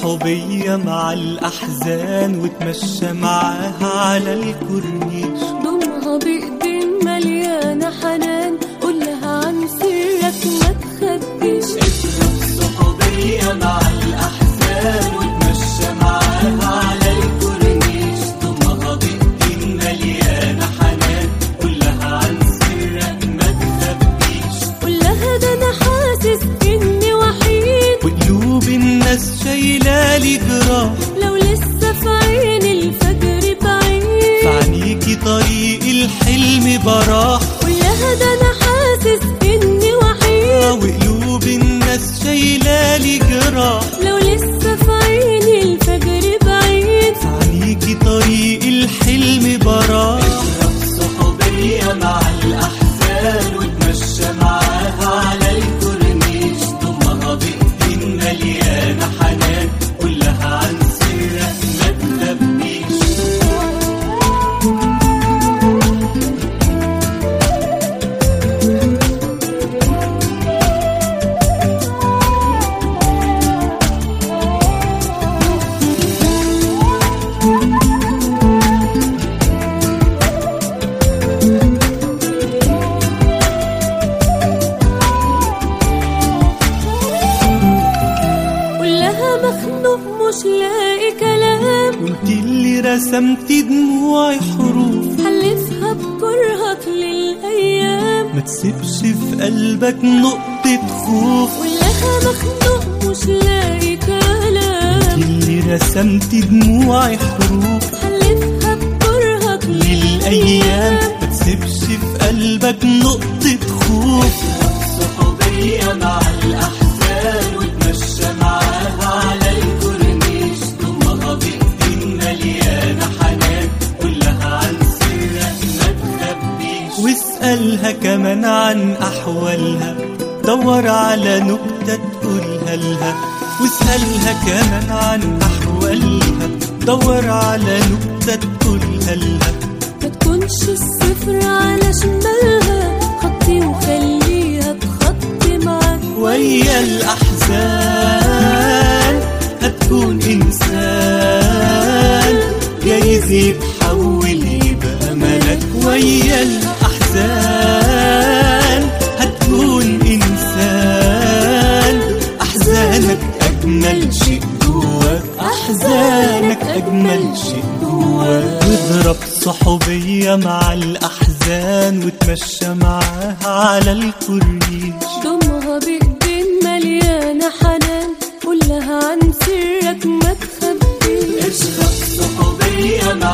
صحوبية مع الأحزان وتمشى معاها على الكورنيش ضمها بإيدين مليانة حنان قول لها عن سرك ما تخبيش صحوبية مع الأحزان وتمشى معاها على الكورنيش ضمها بإيدين مليانة حنان كلها عن سرك ما تخبيش قول لها ده أنا حاسس إني وحيد وقلوب الناس شايلالي جراح لو لسه في عيني الفجر بعيد فعنيكي طريق الحلم براح قول لها ده أنا حاسس إني وحيد وقلوب الناس شايلالي جراح لو لسه في عيني الفجر بعيد فعنيكي طريق الحلم براح صحوبية مع الأحزان وتمشى معاها على الكورنيش ضمها بإيدين مليانة حنان كلها عن سرك ما تخبيش قول لها مخنوق مش لاقي كلام وانت اللي رسمتي دموعي حروف حلفها بكرهك للأيام ما تسيبش في قلبك نقطة خوف قول لها مخنوق مش لاقي كلام اللي رسمتي دموعي حروف حلفها بكرهك للأيام ما تسيبش في قلبك نقطة خوف صحوبية مع الأحزان وتمشى معاها على الكورنيش ضمها بإيدين مليانة حنان كلها عن سرك ما تخبيش واسألها كمان عن أحوالها دور على نكتة تقولها لها واسألها كمان عن أحوالها دور على نكتة تقولها لها ما تكونش الصفر على شمالها خطي وخليها تخطي معاك ويا الأحزان هتكون إنسان جايز يتحول يبقى ملك ويا الأحزان هتكون إنسان أحزانك أجمل شيء جواك أحزانك أجمل شيء جواك واضرب صحوبية مع الأحزان وتمشى معاها على الكورنيش ضمها بإيدين مليانة حنان قول لها عن سرك ما تخبيش اشرب صحوبية مع